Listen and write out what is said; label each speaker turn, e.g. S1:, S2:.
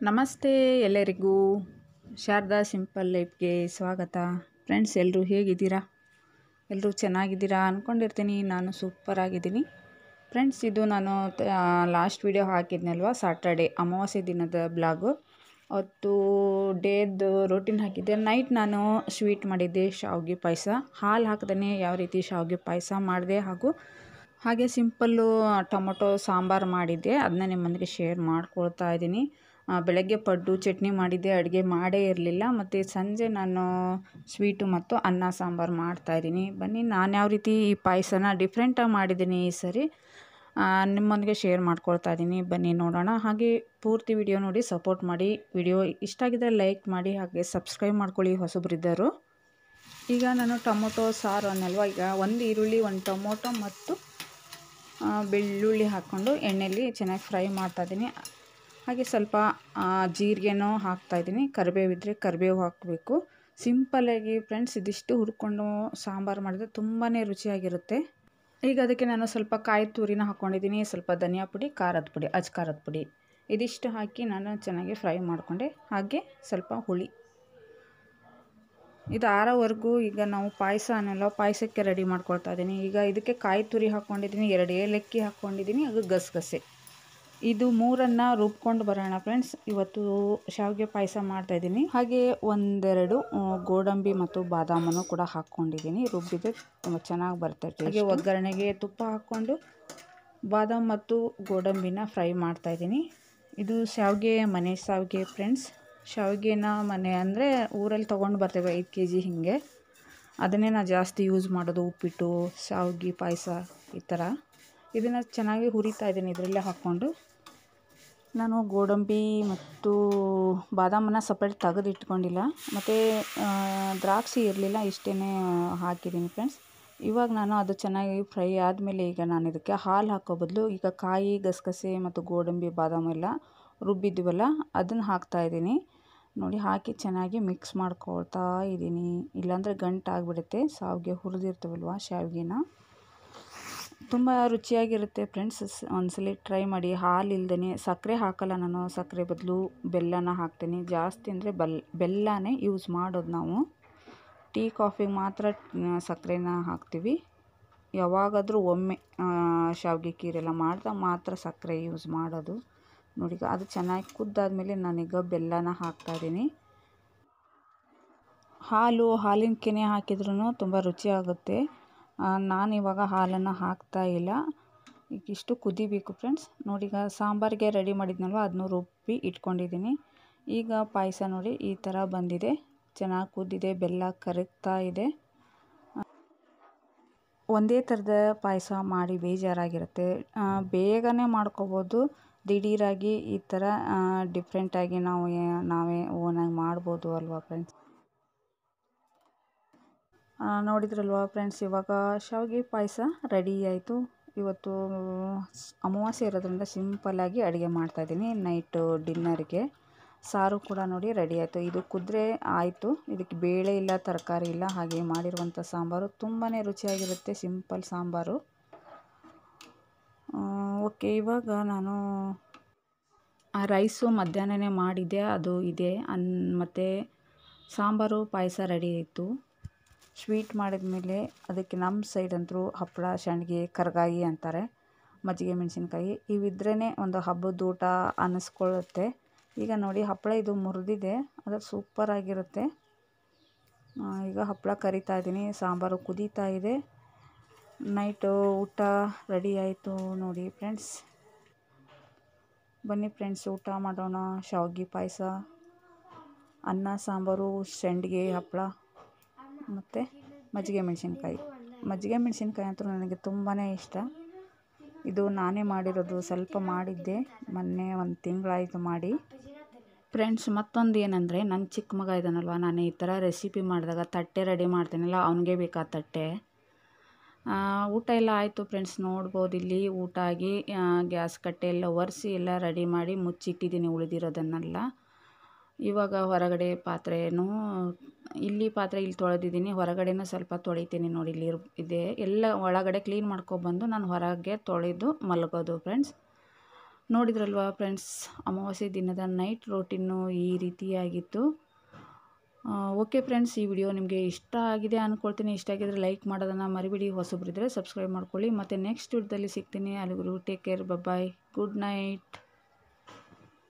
S1: ನಮಸ್ತೆ ಎಲ್ಲರಿಗೂ ಶಾರದಾ ಸಿಂಪಲ್ ಲೈಫ್ಗೆ ಸ್ವಾಗತ ಫ್ರೆಂಡ್ಸ್ ಎಲ್ಲರೂ ಹೇಗಿದ್ದೀರಾ ಎಲ್ಲರೂ ಚೆನ್ನಾಗಿದ್ದೀರಾ ಅಂದ್ಕೊಂಡಿರ್ತೀನಿ ನಾನು ಸೂಪರ್ ಆಗಿದ್ದೀನಿ ಫ್ರೆಂಡ್ಸ್ ಇದು ನಾನು ಲಾಸ್ಟ್ ವಿಡಿಯೋ ಹಾಕಿದ್ನಲ್ವ ಸಾಟರ್ಡೆ ಅಮಾವಾಸ್ಯೆ ದಿನದ ಬ್ಲಾಗು ಅವತ್ತು ಡೇದು ರೋಟೀನ್ ಹಾಕಿದ್ದೆ ನೈಟ್ ನಾನು ಸ್ವೀಟ್ ಮಾಡಿದ್ದೆ ಶಾವಿಗೆ ಪಾಯಸ ಹಾಲು ಹಾಕ್ದೇ ಯಾವ ರೀತಿ ಶಾವಿಗೆ ಪಾಯಸ ಮಾಡಿದೆ ಹಾಗೂ ಹಾಗೆ ಸಿಂಪಲ್ಲು ಟೊಮೊಟೊ ಸಾಂಬಾರು ಮಾಡಿದ್ದೆ ಅದನ್ನ ನಿಮ್ಮೊಂದಿಗೆ ಶೇರ್ ಮಾಡ್ಕೊಳ್ತಾ ಇದ್ದೀನಿ ಆ, ಬೆಳಗ್ಗೆ ಪಡ್ಡು ಚಟ್ನಿ ಮಾಡಿದ್ದೆ ಅಡುಗೆ ಮಾಡೇ ಇರಲಿಲ್ಲ ಮತ್ತು ಸಂಜೆ ನಾನು ಸ್ವೀಟು ಮತ್ತು ಅನ್ನ ಸಾಂಬಾರು ಮಾಡ್ತಾಯಿದ್ದೀನಿ ಬನ್ನಿ ನಾನು ಯಾವ ರೀತಿ ಈ ಪಾಯಸನ ಡಿಫ್ರೆಂಟಾಗಿ ಮಾಡಿದ್ದೀನಿ ಈ ಸರಿ ಆ, ನಿಮ್ಮೊಂದಿಗೆ ಶೇರ್ ಮಾಡ್ಕೊಳ್ತಾ ಇದ್ದೀನಿ ಬನ್ನಿ ನೋಡೋಣ ಹಾಗೆ ಪೂರ್ತಿ ವಿಡಿಯೋ ನೋಡಿ ಸಪೋರ್ಟ್ ಮಾಡಿ ವಿಡಿಯೋ ಇಷ್ಟ ಆಗಿದ್ರೆ ಲೈಕ್ ಮಾಡಿ ಹಾಗೆ ಸಬ್ಸ್ಕ್ರೈಬ್ ಮಾಡ್ಕೊಳ್ಳಿ ಹೊಸಬ್ರಿದ್ದರು ಈಗ ನಾನು ಟೊಮೊಟೊ ಸಾರು ಅನ್ನಲ್ವ ಈಗ ಒಂದು ಈರುಳ್ಳಿ ಒಂದು ಟೊಮೊಟೊ ಮತ್ತು ಆ, ಬೆಳ್ಳುಳ್ಳಿ ಹಾಕ್ಕೊಂಡು ಎಣ್ಣೆಯಲ್ಲಿ ಚೆನ್ನಾಗಿ ಫ್ರೈ ಮಾಡ್ತಾಯಿದ್ದೀನಿ ಹಾಗೆ ಸ್ವಲ್ಪ ಆ, ಜೀರಿಗೆನೂ ಹಾಕ್ತಾಯಿದ್ದೀನಿ ಕರಿಬೇವಿದ್ರೆ ಕರಿಬೇವು ಹಾಕಬೇಕು ಸಿಂಪಲ್ಲಾಗಿ ಫ್ರೆಂಡ್ಸ್ ಇದಿಷ್ಟು ಹುರ್ಕೊಂಡು ಸಾಂಬಾರು ಮಾಡಿದ್ರೆ ತುಂಬಾ ರುಚಿಯಾಗಿರುತ್ತೆ ಈಗ ಅದಕ್ಕೆ ನಾನು ಸ್ವಲ್ಪ ಕಾಯಿ ತುರಿನ ಹಾಕ್ಕೊಂಡಿದ್ದೀನಿ ಸ್ವಲ್ಪ ಧನಿಯಾ ಪುಡಿ ಖಾರದ ಪುಡಿ ಅಜ್ ಖಾರದ ಪುಡಿ ಇದಿಷ್ಟು ಹಾಕಿ ನಾನು ಚೆನ್ನಾಗಿ ಫ್ರೈ ಮಾಡಿಕೊಂಡೆ ಹಾಗೆ ಸ್ವಲ್ಪ ಹುಳಿ ಇದು ಆರೋವರೆಗೂ ಈಗ ನಾವು ಪಾಯಸ ಅನ್ನಲ್ಲ ಪಾಯಸಕ್ಕೆ ರೆಡಿ ಮಾಡ್ಕೊಳ್ತಾ ಇದ್ದೀನಿ ಈಗ ಇದಕ್ಕೆ ಕಾಯಿ ತುರಿ ಹಾಕ್ಕೊಂಡಿದ್ದೀನಿ ಎರಡು ಏಲಕ್ಕಿ ಹಾಕ್ಕೊಂಡಿದ್ದೀನಿ ಅದು ಗಸಗಸೆ ಇದು ಮೂರನ್ನು ರುಬ್ಕೊಂಡು ಬರೋಣ ಫ್ರೆಂಡ್ಸ್ ಇವತ್ತು ಶಾವಿಗೆ ಪಾಯಸ ಮಾಡ್ತಾಯಿದ್ದೀನಿ ಹಾಗೆ ಒಂದೆರಡು ಆ, ಗೋಡಂಬಿ ಮತ್ತು ಬಾದಾಮನ್ನು ಕೂಡ ಹಾಕ್ಕೊಂಡಿದ್ದೀನಿ ರುಬ್ಬಿದ್ರೆ ತುಂಬ ಚೆನ್ನಾಗಿ ಬರುತ್ತೆ ಹಾಗೆ ಒಗ್ಗರಣೆಗೆ ತುಪ್ಪ ಹಾಕ್ಕೊಂಡು ಬಾದಾಮ್ ಮತ್ತು ಗೋಡಂಬಿನ ಫ್ರೈ ಮಾಡ್ತಾಯಿದ್ದೀನಿ ಇದು ಶಾವಿಗೆ ಮನೆ ಶಾವಿಗೆ ಫ್ರೆಂಡ್ಸ್ ಶಾವಿಗೆನ ಮನೆ ಅಂದರೆ ಊರಲ್ಲಿ ತೊಗೊಂಡು ಬರ್ತೇವೆ ಐದು ಕೆ ಜಿ ಹೀಗೆ ಅದನ್ನೇ ನಾನು ಜಾಸ್ತಿ ಯೂಸ್ ಮಾಡೋದು ಉಪ್ಪಿಟ್ಟು ಶಾವಿಗೆ ಪಾಯಸ ಈ ಥರ ಇದನ್ನು ಚೆನ್ನಾಗಿ ಹುರಿತಾ ಇದ್ದೀನಿ ಇದರಲ್ಲೇ ಹಾಕ್ಕೊಂಡು ನಾನು ಗೋಡಂಬಿ ಮತ್ತು ಬಾದಾಮನ್ನ ಸಪ್ರೇಟ್ ತೆಗೆದು ಇಟ್ಕೊಂಡಿಲ್ಲ ಮತ್ತು ದ್ರಾಕ್ಷಿ ಇರಲಿಲ್ಲ ಇಷ್ಟೇ ಹಾಕಿದ್ದೀನಿ ಫ್ರೆಂಡ್ಸ್ ಇವಾಗ ನಾನು ಅದು ಚೆನ್ನಾಗಿ ಫ್ರೈ ಆದಮೇಲೆ ಈಗ ನಾನು ಇದಕ್ಕೆ ಹಾಲು ಹಾಕೋ ಬದಲು ಈಗ ಕಾಯಿ ಗಸಗಸೆ ಮತ್ತು ಗೋಡಂಬಿ ಬಾದಾಮ್ ಎಲ್ಲ ರುಬ್ಬಿದ್ದೀವಲ್ಲ ಅದನ್ನು ಹಾಕ್ತಾಯಿದ್ದೀನಿ ನೋಡಿ ಹಾಕಿ ಚೆನ್ನಾಗಿ ಮಿಕ್ಸ್ ಮಾಡ್ಕೊಳ್ತಾ ಇದ್ದೀನಿ ಇಲ್ಲಾಂದರೆ ಗಂಟು ಆಗಿಬಿಡುತ್ತೆ ಸಾವಿಗೆ ಹುರಿದಿರ್ತೀವಲ್ವ ಶಾವಿಗೆನ ತುಂಬ ರುಚಿಯಾಗಿರುತ್ತೆ ಫ್ರೆಂಡ್ಸ್ ಒಂದ್ಸಲಿ ಟ್ರೈ ಮಾಡಿ ಹಾಲು ಇಲ್ದೇ ಸಕ್ಕರೆ ಹಾಕಲ್ಲ ನಾನು ಸಕ್ಕರೆ ಬದಲು ಬೆಲ್ಲನ ಹಾಕ್ತೀನಿ ಜಾಸ್ತಿ ಅಂದರೆ ಬೆಲ್ ಬೆಲ್ಲನೇ ಯೂಸ್ ಮಾಡೋದು ನಾವು ಟೀ ಕಾಫಿಗೆ ಮಾತ್ರ ಆ, ಸಕ್ಕರೆನ ಹಾಕ್ತೀವಿ ಯಾವಾಗಾದರೂ ಒಮ್ಮೆ ಆ, ಶಾವಿಗೆ ಖೀರೆಲ್ಲ ಮಾಡಿದಾಗ ಮಾತ್ರ ಸಕ್ಕರೆ ಯೂಸ್ ಮಾಡೋದು ನೋಡಿ ಈಗ ಅದು ಚೆನ್ನಾಗಿ ಕುದ್ದಾದ್ಮೇಲೆ ನಾನೀಗ ಬೆಲ್ಲನ ಹಾಕ್ತಾಯಿದ್ದೀನಿ ಹಾಲು ಹಾಲಿನ ಕೆನೆ ಹಾಕಿದ್ರೂ ತುಂಬ ರುಚಿಯಾಗುತ್ತೆ ಆ, ನಾನಿವಾಗ ಹಾಲನ್ನು ಹಾಕ್ತಾ ಇಲ್ಲ ಈಗ ಇಷ್ಟು ಕುದಿಬೇಕು ಫ್ರೆಂಡ್ಸ್ ನೋಡಿ ಈಗ ಸಾಂಬಾರಿಗೆ ರೆಡಿ ಮಾಡಿದ್ನಲ್ವ ಅದನ್ನು ರುಬ್ಬಿ ಇಟ್ಕೊಂಡಿದ್ದೀನಿ ಈಗ ಪಾಯಸ ನೋಡಿ ಈ ಥರ ಬಂದಿದೆ ಚೆನ್ನಾಗಿ ಕುದ್ದಿದೆ ಬೆಲ್ಲ ಕರಗ್ತಾ ಇದೆ ಒಂದೇ ಥರದ ಪಾಯಸ ಮಾಡಿ ಬೇಜಾರಾಗಿರುತ್ತೆ ಆ, ಬೇಗನೆ ಮಾಡ್ಕೋಬೋದು ದಿಢೀರಾಗಿ ಈ ಥರ ಡಿಫ್ರೆಂಟಾಗಿ ನಾವು ಏ- ನಾವೇ ಓನಾಗಿ ಮಾಡ್ಬೋದು ಅಲ್ವಾ ಫ್ರೆಂಡ್ಸ್ ನೋಡಿದ್ರಲ್ವಾ ಫ್ರೆಂಡ್ಸ್ ಇವಾಗ ಶಾವಿಗೆ ಪಾಯಸ ರೆಡಿ ಆಯಿತು ಇವತ್ತು ಸ್- ಅಮಾವಾಸ್ಯೆ ಇರೋದ್ರಿಂದ ಸಿಂಪಲ್ಲಾಗಿ ಅಡುಗೆ ಮಾಡ್ತಾಯಿದ್ದೀನಿ ನೈಟು ಡಿನ್ನರ್ಗೆ ಸಾರು ಕೂಡ ನೋಡಿ ರೆಡಿ ಆಯಿತು ಇದು ಕುದ್ರೆ ಆಯಿತು ಇದಕ್ಕೆ ಬೇಳೆ ಇಲ್ಲ ತರಕಾರಿ ಇಲ್ಲ ಹಾಗೆ ಮಾಡಿರುವಂಥ ಸಾಂಬಾರು ತುಂಬಾ ರುಚಿಯಾಗಿರುತ್ತೆ ಸಿಂಪಲ್ ಸಾಂಬಾರು ಓಕೆ ಇವಾಗ ನಾನು ಆ ರೈಸು ಮಧ್ಯಾಹ್ನನೇ ಮಾಡಿದ್ದೆ ಅದು ಇದೆ ಅನ್ ಮತ್ತು ಸಾಂಬಾರು ಪಾಯಸ ರೆಡಿ ಆಯಿತು ಸ್ವೀಟ್ ಮಾಡಿದ್ಮೇಲೆ ಅದಕ್ಕೆ ನಮ್ಮ ಸೈಡ್ ಅಂತೂ ಹಪ್ಪಳ ಸಂಡಿಗೆ ಕರ್ಗಾಯಿ ಅಂತಾರೆ ಮಜ್ಜಿಗೆ ಮೆಣಸಿನ್ಕಾಯಿ ಇವಿದ್ರೇ ಒಂದು ಹಬ್ಬದ ಊಟ ಅನ್ನಿಸ್ಕೊಳ್ಳುತ್ತೆ ಈಗ ನೋಡಿ ಹಪ್ಪಳ ಇದು ಮುರಿದಿದೆ ಅದು ಸೂಪರಾಗಿರುತ್ತೆ ಆ, ಈಗ ಹಪ್ಪಳ ಕರಿತಾ ಇದ್ದೀನಿ ಸಾಂಬಾರು ಕುದೀತಾ ಇದೆ ನೈಟು ಊಟ ರೆಡಿ ಆಯಿತು ನೋಡಿ ಫ್ರೆಂಡ್ಸ್ ಬನ್ನಿ ಫ್ರೆಂಡ್ಸ್ ಊಟ ಮಾಡೋಣ ಶಾವಿಗೆ ಪಾಯಸ ಅನ್ನ ಸಾಂಬಾರು ಸಂಡಿಗೆ ಹಪ್ಪಳ ಮತ್ತು ಮಜ್ಜಿಗೆ ಮೆಣಸಿನ್ಕಾಯಿ ಮಜ್ಜಿಗೆ ಮೆಣಸಿನ್ಕಾಯಿ ಅಂತೂ ನನಗೆ ತುಂಬಾ ಇಷ್ಟ ಇದು ನಾನೇ ಮಾಡಿರೋದು ಸ್ವಲ್ಪ ಮಾಡಿದ್ದೆ ಮೊನ್ನೆ ಒಂದು ತಿಂಗಳಾಯಿತು ಮಾಡಿ ಫ್ರೆಂಡ್ಸ್ ಮತ್ತೊಂದು ಏನಂದರೆ ನನ್ನ ಚಿಕ್ಕ ಮಗ ಇದ್ದಾನಲ್ವ ನಾನು ಈ ಥರ ರೆಸಿಪಿ ಮಾಡಿದಾಗ ತಟ್ಟೆ ರೆಡಿ ಮಾಡ್ತೀನಲ್ಲ ಅವನಿಗೆ ಬೇಕಾ ತಟ್ಟೆ ಆ, ಊಟ ಎಲ್ಲ ಆಯಿತು ಫ್ರೆಂಡ್ಸ್ ನೋಡ್ಬೋದು ಇಲ್ಲಿ ಊಟ ಆಗಿ ಆ, ಗ್ಯಾಸ್ ಕಟ್ಟೆ ಎಲ್ಲ ಒರೆಸಿ ಎಲ್ಲ ರೆಡಿ ಮಾಡಿ ಮುಚ್ಚಿಟ್ಟಿದ್ದೀನಿ ಉಳಿದಿರೋದನ್ನೆಲ್ಲ ಇವಾಗ ಹೊರಗಡೆ ಪಾತ್ರೆನೂ ಇಲ್ಲಿ ಪಾತ್ರೆ ಇಲ್ಲಿ ತೊಳೆದಿದ್ದೀನಿ ಹೊರಗಡೆನೂ ಸ್ವಲ್ಪ ತೊಳಿತೀನಿ ನೋಡಿ ಇಲ್ಲಿ ಇರ್- ಇದೆ ಎಲ್ಲ ಒಳಗಡೆ ಕ್ಲೀನ್ ಮಾಡ್ಕೊಬಂದು ನಾನು ಹೊರಗೆ ತೊಳೆದು ಮಲಗೋದು ಫ್ರೆಂಡ್ಸ್ ನೋಡಿದ್ರಲ್ವಾ ಫ್ರೆಂಡ್ಸ್ ಅಮಾವಾಸ್ಯೆ ದಿನದ ನೈಟ್ ರೋಟಿನ್ನು ಈ ರೀತಿಯಾಗಿತ್ತು ಓಕೆ ಫ್ರೆಂಡ್ಸ್ ಈ ವಿಡಿಯೋ ನಿಮಗೆ ಇಷ್ಟ ಆಗಿದೆ ಅಂದ್ಕೊಳ್ತೀನಿ ಇಷ್ಟ ಆಗಿದ್ರೆ ಲೈಕ್ ಮಾಡೋದನ್ನು ಮರಿಬೇಡಿ ಹೊಸಬ್ರಿದ್ರೆ ಸಬ್ಸ್ಕ್ರೈಬ್ ಮಾಡ್ಕೊಳ್ಳಿ ಮತ್ತು ನೆಕ್ಸ್ಟ್ ವಿಡಿಯೋದಲ್ಲಿ ಸಿಗ್ತೀನಿ ಅಲ್ಲಿಗೂ take care bye good night